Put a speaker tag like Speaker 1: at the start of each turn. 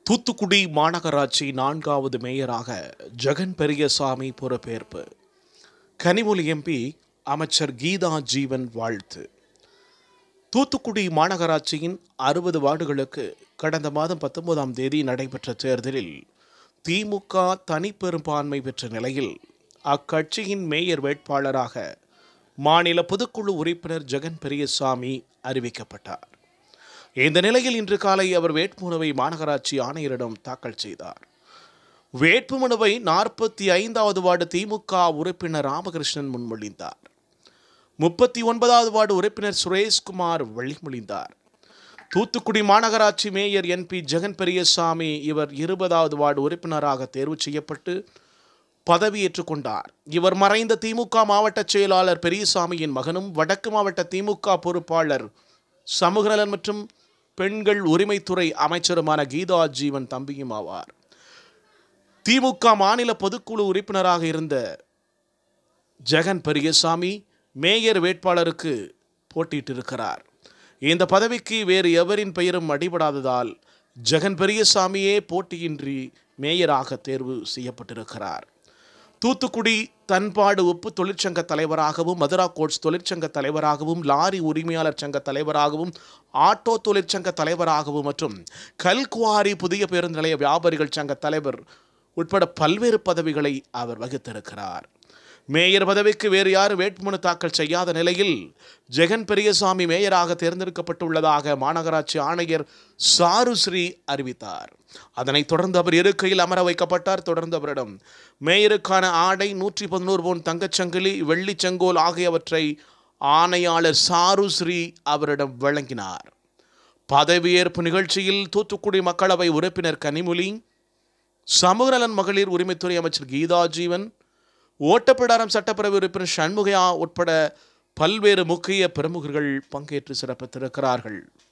Speaker 1: தூத்துக்குடி மாநகராட்சி நான்காவது மேயராக ஜெகன் பெரியசாமி பொறுப்பேற்பு கனிமொழி எம்பி அமைச்சர் கீதா ஜீவன் வாழ்த்து தூத்துக்குடி மாநகராட்சியின் அறுபது வார்டுகளுக்கு கடந்த மாதம் பத்தொன்பதாம் தேதி நடைபெற்ற தேர்தலில் திமுக தனிப்பெரும்பான்மை பெற்ற நிலையில் அக்கட்சியின் மேயர் வேட்பாளராக மாநில பொதுக்குழு உறுப்பினர் ஜெகன் பெரியசாமி அறிவிக்கப்பட்டார் இந்த நிலையில் இன்று காலை அவர் வேட்புமனுவை மாநகராட்சி ஆணையரிடம் தாக்கல் செய்தார் வேட்புமனுவை நாற்பத்தி ஐந்தாவது வார்டு திமுக உறுப்பினர் ராமகிருஷ்ணன் முன்மொழிந்தார் முப்பத்தி ஒன்பதாவது வார்டு உறுப்பினர் சுரேஷ்குமார் வழிமொழிந்தார் தூத்துக்குடி மாநகராட்சி mayor N P Jegan Periyasamy இவர் இருபதாவது வார்டு உறுப்பினராக தேர்வு செய்யப்பட்டு பதவியேற்றுக் கொண்டார் இவர் மறைந்த திமுக மாவட்ட செயலாளர் பெரியசாமியின் மகனும் வடக்கு மாவட்ட திமுக பொறுப்பாளர் சமூகநலன் மற்றும் பெண்கள் உரிமைத்துறை அமைச்சருமான கீதா ஜீவன் தம்பியும் ஆவார் திமுக மாநில பொதுக்குழு உறுப்பினராக இருந்த ஜெகன் பெரியசாமி மேயர் வேட்பாளருக்கு போட்டியிட்டிருக்கிறார் இந்த பதவிக்கு வேறு எவரின் பெயரும் அடிபடாததால் ஜெகன் பெரியசாமியே போட்டியின்றி மேயராக தேர்வு செய்யப்பட்டிருக்கிறார் தூத்துக்குடி தன்பாடு உப்பு தொழிற்சங்க தலைவராகவும் மதுரா கோட்ஸ் தொழிற்சங்க தலைவராகவும் லாரி உரிமையாளர் சங்க தலைவராகவும் ஆட்டோ தொழிற்சங்க தலைவராகவும் மற்றும் கல்குவாரி புதிய பேருந்து நிலைய வியாபாரிகள் சங்க தலைவர் உட்பட பல்வேறு பதவிகளை அவர் வகித்திருக்கிறார் மேயர் பதவிக்கு வேறு யாரும் வேட்புமனு தாக்கல் செய்யாத நிலையில் ஜெகன் பெரியசாமி மேயராக தேர்ந்தெடுக்கப்பட்டுள்ளதாக மாநகராட்சி ஆணையர் சாருஸ்ரீ அறிவித்தார் அதனைத் தொடர்ந்து அவர் இருக்கையில் அமர வைக்கப்பட்டார் தொடர்ந்து அவரிடம் மேயருக்கான ஆடை நூற்றி பதினோரு பவுன் தங்கச்சங்கிலி வெள்ளிச் செங்கோல் ஆகியவற்றை ஆணையாளர் சாருஸ்ரீ அவரிடம் வழங்கினார் பதவியேற்பு நிகழ்ச்சியில் தூத்துக்குடி மக்களவை உறுப்பினர் கனிமொழி சமூகநலன் மகளிர் உரிமைத்துறை அமைச்சர் கீதா ஜீவன் ஓட்டப்பிடாரம் சட்டப்பேரவை உறுப்பினர் சண்முகையா உட்பட பல்வேறு முக்கிய பிரமுகர்கள் பங்கேற்று சிறப்பித்திருக்கிறார்கள்